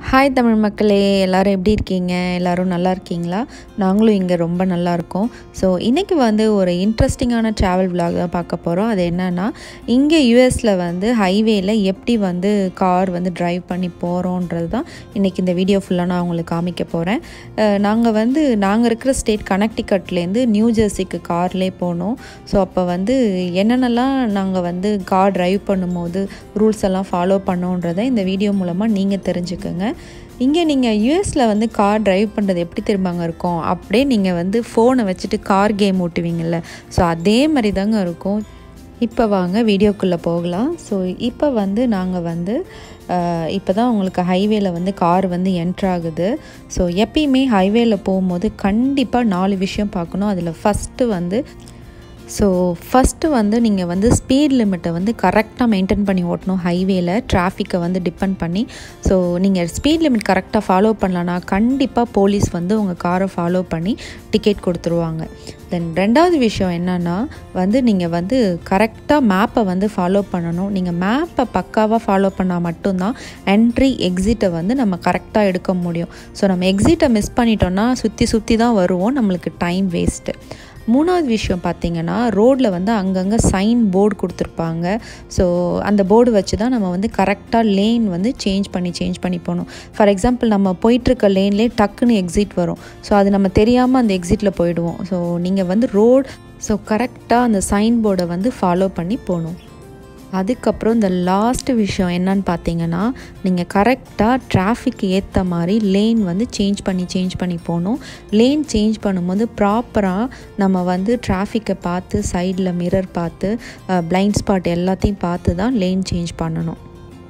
hi Tamil மக்களே எல்லோரும் எப்படி இருக்கீங்க எல்லோரும் நல்லா இருக்கீங்களா நாங்களும் இங்கே ரொம்ப நல்லா இருக்கோம் ஸோ இன்றைக்கி வந்து ஒரு இன்ட்ரெஸ்டிங்கான ட்ராவல் vlog தான் பார்க்க போகிறோம் அது என்னென்னா இங்கே யூஎஸில் வந்து ஹைவேல எப்படி வந்து கார் வந்து டிரைவ் பண்ணி போகிறோன்றது தான் இன்றைக்கி இந்த வீடியோ ஃபுல்லாக நான் உங்களுக்கு காமிக்க போகிறேன் நாங்கள் வந்து நாங்கள் இருக்கிற ஸ்டேட் கனெக்டிகட்லேருந்து நியூ ஜெர்சிக்கு கார்லேயே போனோம் ஸோ அப்போ வந்து என்னென்னலாம் நாங்கள் வந்து கார் டிரைவ் பண்ணும்போது ரூல்ஸ் எல்லாம் ஃபாலோ பண்ணோன்றதை இந்த வீடியோ மூலமாக நீங்கள் தெரிஞ்சுக்கோங்க இங்கே நீங்கள் யூஎஸில் வந்து கார் டிரைவ் பண்ணுறது எப்படி திரும்பாங்க இருக்கும் அப்படியே நீங்கள் வந்து ஃபோனை வச்சுட்டு கார் கேம் ஓட்டுவீங்கள்ல ஸோ அதே மாதிரி தாங்க இருக்கும் இப்போ வாங்க வீடியோக்குள்ளே போகலாம் ஸோ இப்போ வந்து நாங்கள் வந்து இப்போ தான் உங்களுக்கு ஹைவேல வந்து கார் வந்து என்ட்ரு ஆகுது ஸோ எப்பயுமே ஹைவேல போகும்போது கண்டிப்பாக நாலு விஷயம் பார்க்கணும் அதில் ஃபஸ்ட்டு வந்து ஸோ ஃபஸ்ட்டு வந்து நீங்கள் வந்து ஸ்பீட் லிமிட்டை வந்து கரெக்டாக மெயின்டைன் பண்ணி ஓட்டணும் ஹைவேல டிராஃபிக்கை வந்து டிபெண்ட் பண்ணி ஸோ நீங்கள் ஸ்பீட் லிமிட் கரெக்டாக ஃபாலோ பண்ணலன்னா கண்டிப்பாக போலீஸ் வந்து உங்கள் காரை ஃபாலோ பண்ணி டிக்கெட் கொடுத்துருவாங்க தென் ரெண்டாவது விஷயம் என்னென்னா வந்து நீங்கள் வந்து கரெக்டாக மேப்பை வந்து ஃபாலோ பண்ணணும் நீங்கள் மேப்பை பக்காவாக ஃபாலோ பண்ணால் மட்டும்தான் என்ட்ரி எக்ஸிட்டை வந்து நம்ம கரெக்டாக எடுக்க முடியும் ஸோ நம்ம எக்ஸிட்டை மிஸ் பண்ணிட்டோன்னா சுற்றி சுற்றி தான் வருவோம் நம்மளுக்கு டைம் வேஸ்ட்டு மூணாவது விஷயம் பார்த்தீங்கன்னா ரோட்டில் வந்து அங்கங்கே சைன் போர்டு கொடுத்துருப்பாங்க ஸோ அந்த போர்டு வச்சு தான் நம்ம வந்து கரெக்டாக லேன் வந்து சேஞ்ச் பண்ணி சேஞ்ச் பண்ணி போகணும் ஃபார் எக்ஸாம்பிள் நம்ம போயிட்டுருக்க லேன்லேயே டக்குன்னு எக்ஸிட் வரும் ஸோ அது நம்ம தெரியாமல் அந்த எக்ஸிட்டில் போயிடுவோம் ஸோ நீங்கள் வந்து ரோட் ஸோ கரெக்டாக அந்த சைன் போர்டை வந்து ஃபாலோ பண்ணி போகணும் அதுக்கப்புறம் இந்த லாஸ்ட் விஷயம் என்னன்னு பார்த்தீங்கன்னா நீங்கள் கரெக்டாக டிராஃபிக் ஏற்ற மாதிரி லேன் வந்து சேஞ்ச் பண்ணி சேஞ்ச் பண்ணி போகணும் லேன் சேஞ்ச் பண்ணும்போது ப்ராப்பராக நம்ம வந்து டிராஃபிக்கை பார்த்து சைடில் மிரர் பார்த்து பிளைண்ட் ஸ்பாட் எல்லாத்தையும் பார்த்து தான் லேன் சேஞ்ச் பண்ணணும்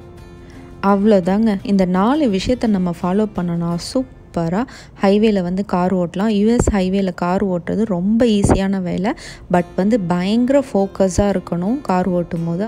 அவ்வளோதாங்க இந்த நாலு விஷயத்த நம்ம ஃபாலோ பண்ணணும் சூப் சூப்பராக ஹைவேல வந்து கார் ஓட்டலாம் யூஎஸ் ஹைவேல கார் ஓட்டுறது ரொம்ப ஈஸியான வேலை பட் வந்து பயங்கர ஃபோக்கஸாக இருக்கணும் கார் ஓட்டும் போது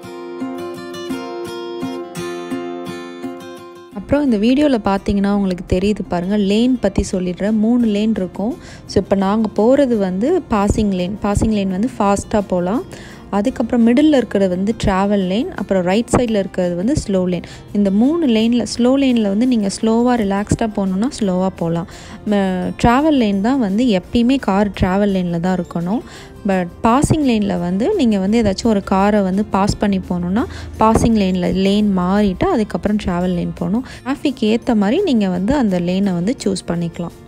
அப்புறம் இந்த வீடியோவில் பார்த்தீங்கன்னா உங்களுக்கு தெரியுது பாருங்கள் லேன் பற்றி சொல்லிடுறேன் மூணு லேன் இருக்கும் ஸோ இப்போ நாங்கள் போகிறது வந்து பாசிங் லேன் பாசிங் லேன் வந்து ஃபாஸ்ட்டாக போகலாம் அதுக்கப்புறம் மிடில் இருக்கிறது வந்து ட்ராவல் லேன் அப்புறம் ரைட் சைடில் இருக்கிறது வந்து ஸ்லோ லேன் இந்த மூணு லேனில் ஸ்லோ லேனில் வந்து நீங்கள் ஸ்லோவாக ரிலாக்ஸ்டாக போகணுன்னா ஸ்லோவாக போகலாம் ட்ராவல் லேன் தான் வந்து எப்பயுமே கார் ட்ராவல் லேனில் தான் இருக்கணும் பட் பாசிங் லேனில் வந்து நீங்கள் வந்து ஏதாச்சும் ஒரு காரை வந்து பாஸ் பண்ணி போகணுன்னா பாசிங் லேனில் லேன் மாறிட்டு அதுக்கப்புறம் ட்ராவல் லேன் போகணும் டிராஃபிக் ஏற்ற மாதிரி நீங்கள் வந்து அந்த லேனை வந்து சூஸ் பண்ணிக்கலாம்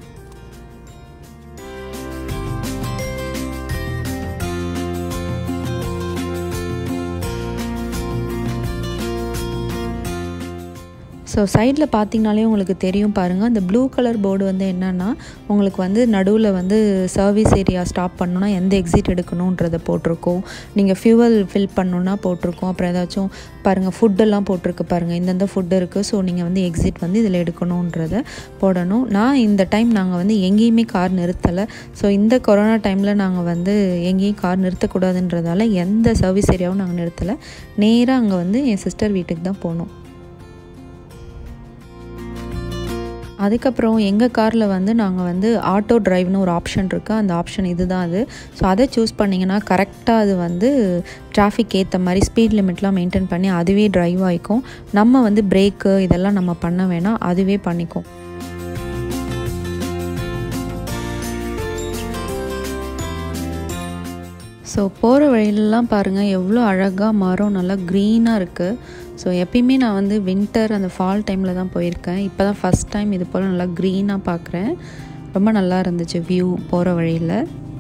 ஸோ சைடில் பார்த்தீங்கனாலே உங்களுக்கு தெரியும் பாருங்கள் அந்த ப்ளூ கலர் போர்டு வந்து என்னென்னா உங்களுக்கு வந்து நடுவில் வந்து சர்வீஸ் ஏரியா ஸ்டாப் பண்ணணுன்னா எந்த எக்ஸிட் எடுக்கணுன்றதை போட்டிருக்கோம் நீங்கள் ஃபியூவல் ஃபில் பண்ணணுன்னா போட்டிருக்கோம் அப்புறம் ஏதாச்சும் பாருங்கள் ஃபுட்டெல்லாம் போட்டிருக்கு பாருங்கள் இந்தந்த ஃபுட் இருக்குது ஸோ நீங்கள் வந்து எக்ஸிட் வந்து இதில் எடுக்கணுன்றதை போடணும் நான் இந்த டைம் நாங்கள் வந்து எங்கேயுமே கார் நிறுத்தலை ஸோ இந்த கொரோனா டைமில் நாங்கள் வந்து எங்கேயும் கார் நிறுத்தக்கூடாதுன்றதால எந்த சர்வீஸ் ஏரியாவும் நாங்கள் நிறுத்தலை நேராக அங்கே வந்து என் சிஸ்டர் வீட்டுக்கு தான் போனோம் அதுக்கப்புறம் எங்கள் காரில் வந்து நாங்கள் வந்து ஆட்டோ ட்ரைவ்னு ஒரு ஆப்ஷன் இருக்குது அந்த ஆப்ஷன் இது தான் அது ஸோ அதை சூஸ் பண்ணிங்கன்னா கரெக்டாக அது வந்து டிராஃபிக் ஏற்ற மாதிரி ஸ்பீட் லிமிட்லாம் மெயின்டைன் பண்ணி அதுவே ட்ரைவ் ஆகிக்கும் நம்ம வந்து பிரேக்கு இதெல்லாம் நம்ம பண்ண வேணாம் அதுவே பண்ணிக்கும் ஸோ போகிற வழியிலலாம் பாருங்கள் எவ்வளோ அழகாக மரம் நல்லா க்ரீனாக இருக்குது ஸோ எப்பயுமே நான் வந்து வின்டர் அந்த ஃபால் டைமில் தான் போயிருக்கேன் இப்போ தான் ஃபஸ்ட் டைம் இது போல் நல்லா க்ரீனாக பார்க்குறேன் ரொம்ப நல்லா இருந்துச்சு வியூ போகிற வழியில்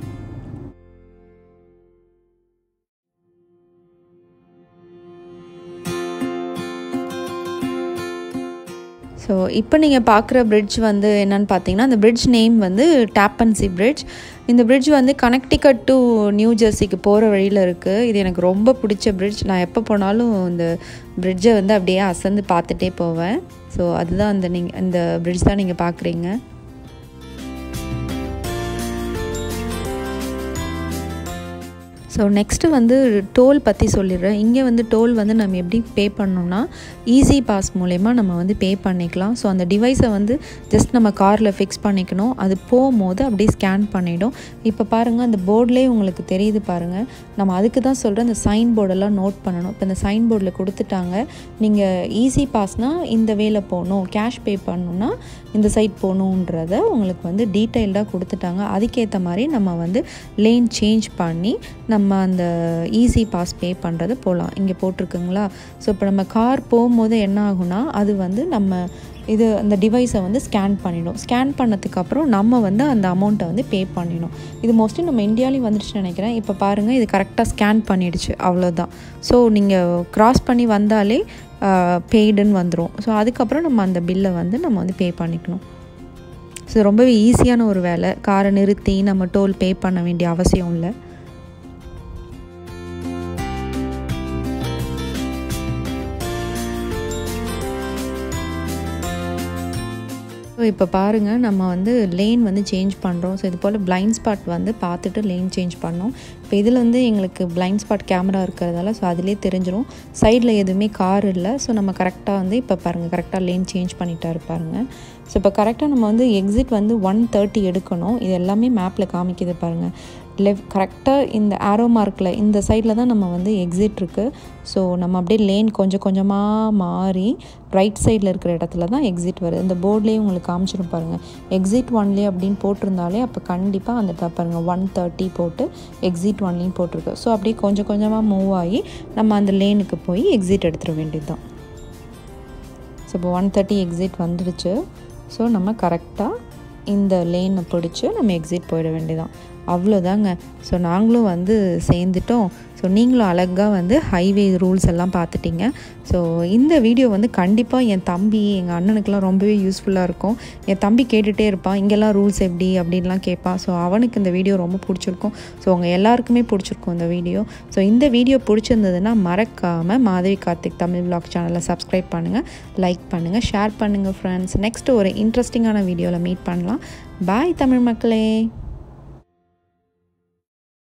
ஸோ இப்போ நீங்கள் பார்க்குற பிரிட்ஜ் வந்து என்னென்னு பார்த்தீங்கன்னா அந்த பிரிட்ஜ் நேம் வந்து டேப்பன்சி பிரிட்ஜ் இந்த பிரிட்ஜ் வந்து கனெக்டிகட் டு நியூ ஜெர்சிக்கு போகிற வழியில் இருக்குது இது எனக்கு ரொம்ப பிடிச்ச பிரிட்ஜ் நான் எப்போ போனாலும் இந்த பிரிட்ஜை வந்து அப்படியே அசந்து பார்த்துட்டே போவேன் ஸோ அதுதான் அந்த நீங்கள் இந்த பிரிட்ஜ் தான் நீங்கள் பார்க்குறீங்க ஸோ ஸோ நெக்ஸ்ட்டு வந்து டோல் பற்றி சொல்லிடுறேன் இங்கே வந்து டோல் வந்து நம்ம எப்படி பே பண்ணோம்னா ஈஸி பாஸ் மூலயமா நம்ம வந்து பே பண்ணிக்கலாம் ஸோ அந்த டிவைஸை வந்து ஜஸ்ட் நம்ம காரில் ஃபிக்ஸ் பண்ணிக்கணும் அது போகும்போது அப்படியே ஸ்கேன் பண்ணிடும் இப்போ பாருங்கள் அந்த போர்ட்லேயே உங்களுக்கு தெரியுது பாருங்கள் நம்ம அதுக்கு தான் சொல்கிறேன் இந்த சைன் போர்டெல்லாம் நோட் பண்ணணும் இப்போ இந்த சைன் போர்டில் கொடுத்துட்டாங்க நீங்கள் ஈஸி பாஸ்னால் இந்த வேல போகணும் கேஷ் பே பண்ணணுன்னா இந்த சைட் போகணுன்றத உங்களுக்கு வந்து டீட்டெயில்டாக கொடுத்துட்டாங்க அதுக்கேற்ற மாதிரி நம்ம வந்து லேன் சேஞ்ச் பண்ணி நம்ம அந்த ஈஸி பாஸ் பே பண்ணுறது போகலாம் இங்கே போட்டிருக்குங்களா ஸோ இப்போ நம்ம கார் போகும்போது என்ன ஆகும்னா அது வந்து நம்ம இது அந்த டிவைஸை வந்து ஸ்கேன் பண்ணிடும் ஸ்கேன் பண்ணதுக்கப்புறம் நம்ம வந்து அந்த அமௌண்ட்டை வந்து பே பண்ணிடும் இது மோஸ்ட்லி நம்ம இந்தியாலையும் வந்துடுச்சுன்னு நினைக்கிறேன் இப்போ பாருங்கள் இது கரெக்டாக ஸ்கேன் பண்ணிடுச்சு அவ்வளோதான் ஸோ நீங்கள் க்ராஸ் பண்ணி வந்தாலே பெய்டுன்னு வந்துடும் ஸோ அதுக்கப்புறம் நம்ம அந்த பில்லை வந்து நம்ம வந்து பே பண்ணிக்கணும் ஸோ ரொம்பவே ஈஸியான ஒரு வேலை காரை நிறுத்தி நம்ம டோல் பே பண்ண வேண்டிய அவசியம் இல்லை ஸோ இப்போ பாருங்கள் நம்ம வந்து லேன் வந்து சேஞ்ச் பண்ணுறோம் ஸோ இது போல் பிளைண்ட் ஸ்பாட் வந்து பார்த்துட்டு லேன் சேஞ்ச் பண்ணோம் இப்போ இதில் வந்து எங்களுக்கு பிளைண்ட் ஸ்பாட் கேமரா இருக்கிறதால ஸோ அதிலே தெரிஞ்சிடும் சைடில் எதுவுமே கார் இல்லை ஸோ நம்ம கரெக்டாக வந்து இப்போ பாருங்கள் கரெக்டாக லேன் சேஞ்ச் பண்ணிட்டாரு பாருங்கள் ஸோ இப்போ கரெக்டாக நம்ம வந்து எக்ஸிட் வந்து ஒன் தேர்ட்டி எடுக்கணும் இது எல்லாமே மேப்பில் காமிக்குது பாருங்கள் லெஃப்ட் கரெக்டாக இந்த ஆரோ மார்க்கில் இந்த சைடில் தான் நம்ம வந்து எக்ஸிட் இருக்குது ஸோ நம்ம அப்படியே லேன் கொஞ்சம் கொஞ்சமாக மாறி ரைட் சைடில் இருக்கிற இடத்துல தான் எக்ஸிட் வருது இந்த போர்ட்லேயே உங்களுக்கு காமிச்சிடும் பாருங்கள் எக்ஸிட் ஒன்லேயே அப்படின்னு போட்டிருந்தாலே அப்போ கண்டிப்பாக அந்த பாருங்கள் ஒன் தேர்ட்டி போட்டு எக்ஸிட் ஒன்லேயும் போட்டிருக்கு ஸோ அப்படியே கொஞ்சம் கொஞ்சமாக மூவ் ஆகி நம்ம அந்த லேனுக்கு போய் எக்ஸிட் எடுத்துட வேண்டியது தான் ஸோ இப்போ ஒன் தேர்ட்டி எக்ஸிட் வந்துடுச்சு ஸோ நம்ம கரெக்டாக இந்த லேனை பிடிச்சி நம்ம எக்ஸிட் போயிட வேண்டியதான் அவ்வளோதாங்க ஸோ நாங்களும் வந்து சேர்ந்துட்டோம் ஸோ நீங்களும் அழகாக வந்து ஹைவே ரூல்ஸ் எல்லாம் பார்த்துட்டீங்க ஸோ இந்த வீடியோ வந்து கண்டிப்பாக என் தம்பி எங்கள் அண்ணனுக்கெல்லாம் ரொம்பவே யூஸ்ஃபுல்லாக இருக்கும் என் தம்பி கேட்டுகிட்டே இருப்பான் இங்கெல்லாம் ரூல்ஸ் எப்படி அப்படின்லாம் கேட்பான் ஸோ அவனுக்கு இந்த வீடியோ ரொம்ப பிடிச்சிருக்கும் ஸோ அவங்க எல்லாருக்குமே பிடிச்சிருக்கும் இந்த வீடியோ ஸோ இந்த வீடியோ பிடிச்சிருந்ததுன்னா மறக்காமல் மாதவி கார்த்திக் தமிழ் விளாக் சேனலை சப்ஸ்கிரைப் பண்ணுங்கள் லைக் பண்ணுங்கள் ஷேர் பண்ணுங்கள் ஃப்ரெண்ட்ஸ் நெக்ஸ்ட் ஒரு இன்ட்ரெஸ்டிங்கான வீடியோவில் மீட் பண்ணலாம் பாய் தமிழ் மக்களே